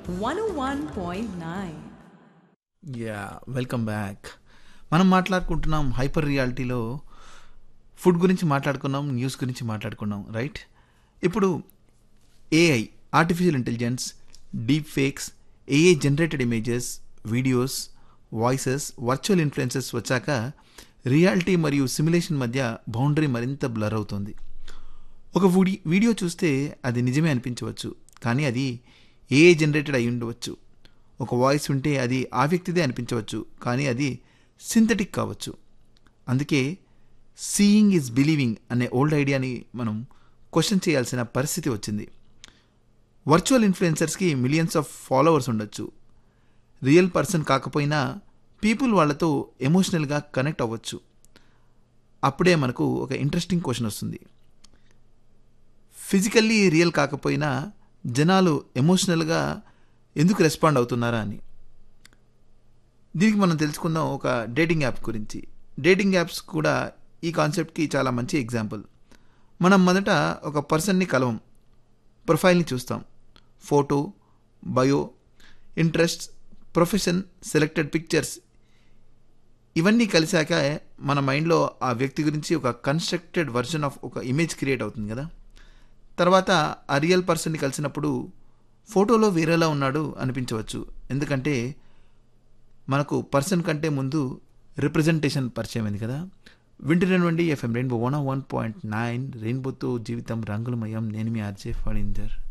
101.9. Yeah welcome back మనం మాట్లాడుకుంటున్నాం hyper రియాలిటీలో ఫుడ్ గురించి మాట్లాడుకున్నాం న్యూస్ గురించి మాట్లాడుకున్నాం రైట్ ఇప్పుడు AI artificial intelligence deep fakes AI generated images videos voices virtual influences వచ్చాక రియాలిటీ మరియు సిమ్యులేషన్ మధ్య బౌండరీ మరింత బ్లర్ అవుతుంది ఒక వీడి వీడియో చూస్తే అది నిజమే అనిపించవచ్చు కానీ అది ఏఐ జనరేటెడ్ అయి ఉండవచ్చు ఒక వాయిస్ ఉంటే అది ఆ వ్యక్తిదే అనిపించవచ్చు కానీ అది సింథటిక్ కావచ్చు అందుకే సీయింగ్ ఈజ్ బిలీవింగ్ అనే ఓల్డ్ ఐడియాని మనం క్వశ్చన్ చేయాల్సిన పరిస్థితి వచ్చింది వర్చువల్ ఇన్ఫ్లుయెన్సర్స్కి మిలియన్స్ ఆఫ్ ఫాలోవర్స్ ఉండొచ్చు రియల్ పర్సన్ కాకపోయినా పీపుల్ వాళ్ళతో ఎమోషనల్గా కనెక్ట్ అవ్వచ్చు అప్పుడే మనకు ఒక ఇంట్రెస్టింగ్ క్వశ్చన్ వస్తుంది ఫిజికల్లీ రియల్ కాకపోయినా జనాలు ఎమోషనల్గా ఎందుకు రెస్పాండ్ అవుతున్నారా అని దీనికి మనం తెలుసుకుందాం ఒక డేటింగ్ యాప్ గురించి డేటింగ్ యాప్స్ కూడా ఈ కాన్సెప్ట్కి చాలా మంచి ఎగ్జాంపుల్ మనం మొదట ఒక పర్సన్ని కలవం ప్రొఫైల్ని చూస్తాం photo bio interest profession selected pictures ఇవన్నీ కలిశాక మన మైండ్లో ఆ వ్యక్తి గురించి ఒక కన్స్ట్రక్టెడ్ వర్షన్ ఆఫ్ ఒక ఇమేజ్ క్రియేట్ అవుతుంది కదా తర్వాత ఆ రియల్ పర్సన్ని కలిసినప్పుడు ఫోటోలో వేరేలా ఉన్నాడు అనిపించవచ్చు ఎందుకంటే మనకు పర్సన్ కంటే ముందు రిప్రజెంటేషన్ పరిచయం అయింది కదా వింటున్నటువంటి FM rainbow one one point nine రెయిన్బోతో జీవితం రంగులమయం నేను మీ ఆర్జే ఫణీందర్